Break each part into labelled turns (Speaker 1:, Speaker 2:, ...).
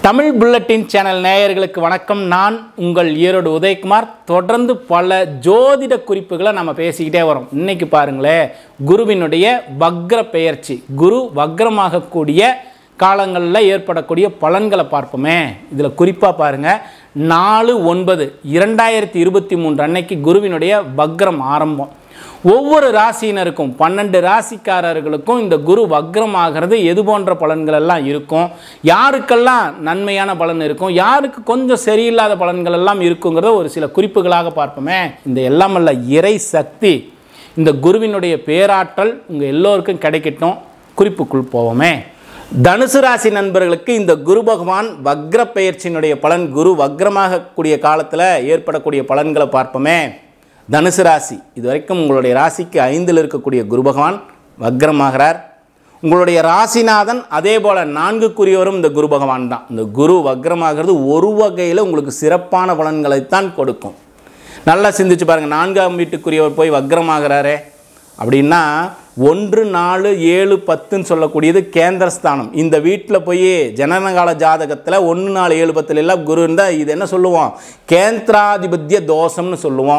Speaker 1: Tamil bulletin channel நேயர்களுக்கு வணக்கம் நான் உங்கள் ஈரோடு உதயகுமார் தொடர்ந்து பல ஜோதிட குறிப்புகளை நம்ம பேசிக்கிட்டே வரோம் இன்னைக்கு பாருங்களேன் குருவினுடைய வக்ர பெயர்ச்சி குரு வக்ரமாகக்கூடிய காலங்களில் ஏற்படக்கூடிய பலன்களை பார்ப்போமே இதில் குறிப்பாக பாருங்கள் நாலு ஒன்பது இரண்டாயிரத்தி இருபத்தி மூன்று அன்னைக்கு குருவினுடைய வக்ரம் ஆரம்பம் ஒவ்வொரு ராசியினருக்கும் பன்னெண்டு ராசிக்காரர்களுக்கும் இந்த குரு வக்ரம் ஆகிறது எது போன்ற பலன்கள் எல்லாம் இருக்கும் யாருக்கெல்லாம் நன்மையான பலன் இருக்கும் யாருக்கு கொஞ்சம் சரியில்லாத பலன்கள் எல்லாம் இருக்குங்கிறத ஒரு சில குறிப்புகளாக பார்ப்போமே இந்த எல்லாமல்ல இறை சக்தி இந்த குருவினுடைய பேராற்றல் உங்கள் எல்லோருக்கும் கிடைக்கட்டும் குறிப்புக்குள் போவோமே தனுசு ராசி நண்பர்களுக்கு இந்த குரு பகவான் வக்ர பெயர்ச்சியினுடைய பலன் குரு வக்ரமாகக்கூடிய காலத்தில் ஏற்படக்கூடிய பலன்களை பார்ப்போமே தனுசு ராசி இது வரைக்கும் உங்களுடைய ராசிக்கு ஐந்தில் இருக்கக்கூடிய குரு பகவான் வக்ரமாகிறார் உங்களுடைய ராசிநாதன் அதே போல் நான்குக்குரியவரும் இந்த குரு பகவான் தான் இந்த குரு வக்ரமாகிறது ஒரு வகையில் உங்களுக்கு சிறப்பான பலன்களைத்தான் கொடுக்கும் நல்லா சிந்திச்சு பாருங்கள் நான்காம் வீட்டுக்குரியவர் போய் வக்ரமாகிறாரே அப்படின்னா ஒன்று நாலு ஏழு பத்துன்னு சொல்லக்கூடியது கேந்திரஸ்தானம் இந்த வீட்டில் போய் ஜனனகால ஜாதகத்தில் ஒன்று நாலு ஏழு பத்துல எல்லாம் குரு இருந்தால் இது என்ன சொல்லுவோம் கேந்திராதிபத்திய தோஷம்னு சொல்லுவோம்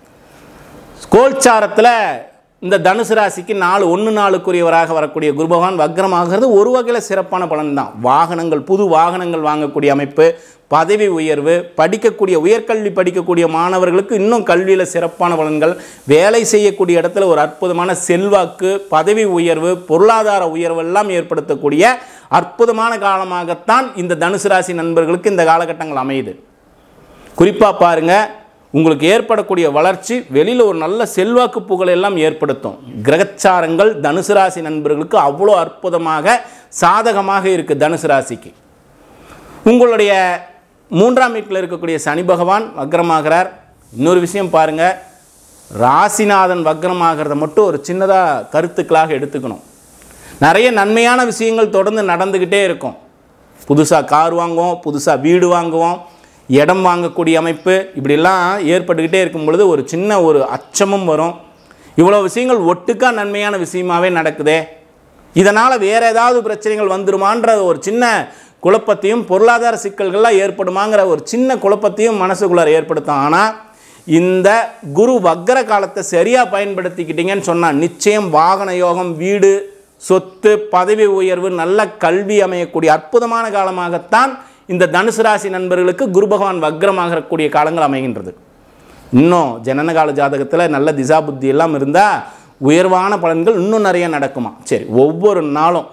Speaker 1: கோல்சாரத்தில் இந்த தனுசு ராசிக்கு நாலு ஒன்று நாளுக்குரியவராக வரக்கூடிய குரு பகவான் வக்ரமாகிறது ஒரு வகையில் சிறப்பான பலன் தான் வாகனங்கள் புது வாகனங்கள் வாங்கக்கூடிய அமைப்பு பதவி உயர்வு படிக்கக்கூடிய உயர்கல்வி படிக்கக்கூடிய மாணவர்களுக்கு இன்னும் கல்வியில் சிறப்பான பலன்கள் வேலை செய்யக்கூடிய இடத்துல ஒரு அற்புதமான செல்வாக்கு பதவி உயர்வு பொருளாதார உயர்வு எல்லாம் ஏற்படுத்தக்கூடிய அற்புதமான காலமாகத்தான் இந்த தனுசு ராசி நண்பர்களுக்கு இந்த காலகட்டங்கள் அமையுது குறிப்பாக பாருங்கள் உங்களுக்கு ஏற்படக்கூடிய வளர்ச்சி வெளியில் ஒரு நல்ல செல்வாக்கு புகழ் எல்லாம் ஏற்படுத்தும் கிரகச்சாரங்கள் தனுசு ராசி நண்பர்களுக்கு அவ்வளோ அற்புதமாக சாதகமாக இருக்குது தனுசு ராசிக்கு உங்களுடைய மூன்றாம் வீட்டில் இருக்கக்கூடிய சனி பகவான் வக்ரமாகிறார் இன்னொரு விஷயம் பாருங்கள் ராசிநாதன் வக்ரமாகிறத மட்டும் ஒரு சின்னதாக கருத்துக்களாக எடுத்துக்கணும் நிறைய நன்மையான விஷயங்கள் தொடர்ந்து நடந்துக்கிட்டே இருக்கும் புதுசாக கார் வாங்குவோம் புதுசாக வீடு வாங்குவோம் இடம் வாங்கக்கூடிய அமைப்பு இப்படிலாம் ஏற்பட்டுக்கிட்டே இருக்கும் பொழுது ஒரு சின்ன ஒரு அச்சமும் வரும் இவ்வளோ விஷயங்கள் ஒட்டுக்கா நன்மையான விஷயமாவே நடக்குதே இதனால் வேறு ஏதாவது பிரச்சனைகள் வந்துருமான்ற ஒரு சின்ன குழப்பத்தையும் பொருளாதார சிக்கல்கள்லாம் ஏற்படுமாங்கிற ஒரு சின்ன குழப்பத்தையும் மனசுக்குள்ளார ஏற்படுத்தும் ஆனால் இந்த குரு வக்கர காலத்தை சரியாக பயன்படுத்திக்கிட்டீங்கன்னு சொன்னால் நிச்சயம் வாகன யோகம் வீடு சொத்து பதவி உயர்வு நல்ல கல்வி அமையக்கூடிய அற்புதமான காலமாகத்தான் இந்த தனுசு ராசி நண்பர்களுக்கு குரு பகவான் வக்ரமாகக்கூடிய காலங்கள் அமைகின்றது இன்னும் ஜனனகால ஜாதகத்தில் நல்ல திசா புத்தி எல்லாம் இருந்தால் உயர்வான பலன்கள் இன்னும் நிறைய நடக்குமா சரி ஒவ்வொரு நாளும்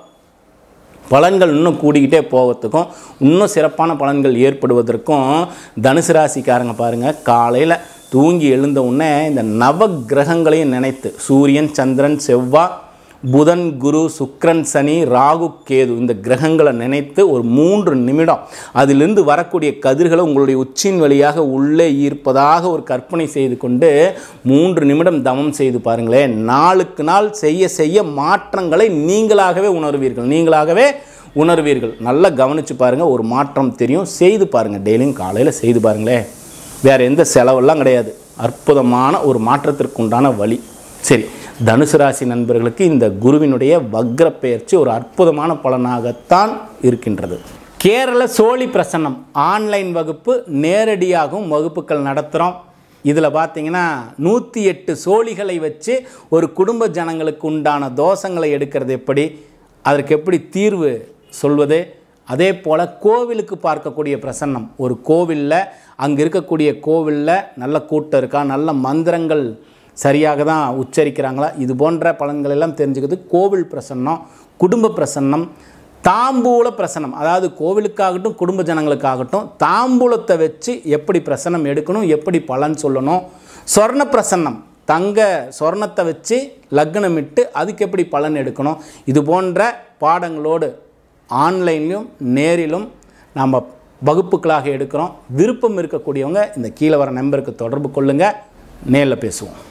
Speaker 1: பலன்கள் இன்னும் கூடிக்கிட்டே போகிறதுக்கும் இன்னும் சிறப்பான பலன்கள் ஏற்படுவதற்கும் தனுசு ராசிக்காரங்க பாருங்கள் காலையில் தூங்கி எழுந்த உடனே இந்த நவ கிரகங்களையும் நினைத்து சூரியன் சந்திரன் செவ்வாய் புதன் குரு சுக்ரன் சனி ராகு கேது இந்த கிரகங்களை நினைத்து ஒரு மூன்று நிமிடம் அதிலிருந்து வரக்கூடிய கதிர்களை உங்களுடைய உச்சின் வழியாக உள்ளே ஈர்ப்பதாக ஒரு கற்பனை செய்து கொண்டு மூன்று நிமிடம் தவம் செய்து பாருங்களேன் நாளுக்கு நாள் செய்ய செய்ய மாற்றங்களை நீங்களாகவே உணர்வீர்கள் நீங்களாகவே உணர்வீர்கள் நல்லா கவனித்து பாருங்கள் ஒரு மாற்றம் தெரியும் செய்து பாருங்கள் டெய்லியும் காலையில் செய்து பாருங்களேன் வேறு எந்த செலவெல்லாம் கிடையாது அற்புதமான ஒரு மாற்றத்திற்கு உண்டான வழி சரி தனுசு ராசி நண்பர்களுக்கு இந்த குருவினுடைய வக்ர பெயர்ச்சி ஒரு அற்புதமான பலனாகத்தான் இருக்கின்றது கேரள சோழி பிரசன்னம் ஆன்லைன் வகுப்பு நேரடியாகவும் வகுப்புகள் நடத்துகிறோம் இதில் பார்த்தீங்கன்னா நூற்றி எட்டு சோழிகளை வச்சு ஒரு குடும்ப ஜனங்களுக்கு உண்டான தோஷங்களை எடுக்கிறது எப்படி அதற்கு எப்படி தீர்வு சொல்வது அதே போல் கோவிலுக்கு பார்க்கக்கூடிய பிரசன்னம் ஒரு கோவிலில் அங்கே இருக்கக்கூடிய கோவிலில் நல்ல கூட்டம் இருக்கா நல்ல மந்திரங்கள் சரியாக தான் உச்சரிக்கிறாங்களா இது போன்ற பலன்கள் எல்லாம் தெரிஞ்சுக்கிறது கோவில் பிரசன்னம் குடும்ப பிரசன்னம் தாம்பூல பிரசனம் அதாவது கோவிலுக்காகட்டும் குடும்ப ஜனங்களுக்காகட்டும் தாம்பூலத்தை வச்சு எப்படி பிரசனம் எடுக்கணும் எப்படி பலன் சொல்லணும் சொர்ண பிரசன்னம் தங்க சொர்ணத்தை வச்சு லக்னமிட்டு அதுக்கு எப்படி பலன் எடுக்கணும் இது போன்ற பாடங்களோடு ஆன்லைன்லையும் நேரிலும் நம்ம வகுப்புகளாக எடுக்கிறோம் விருப்பம் இருக்கக்கூடியவங்க இந்த கீழே வர நம்பருக்கு தொடர்பு கொள்ளுங்கள் நேரில் பேசுவோம்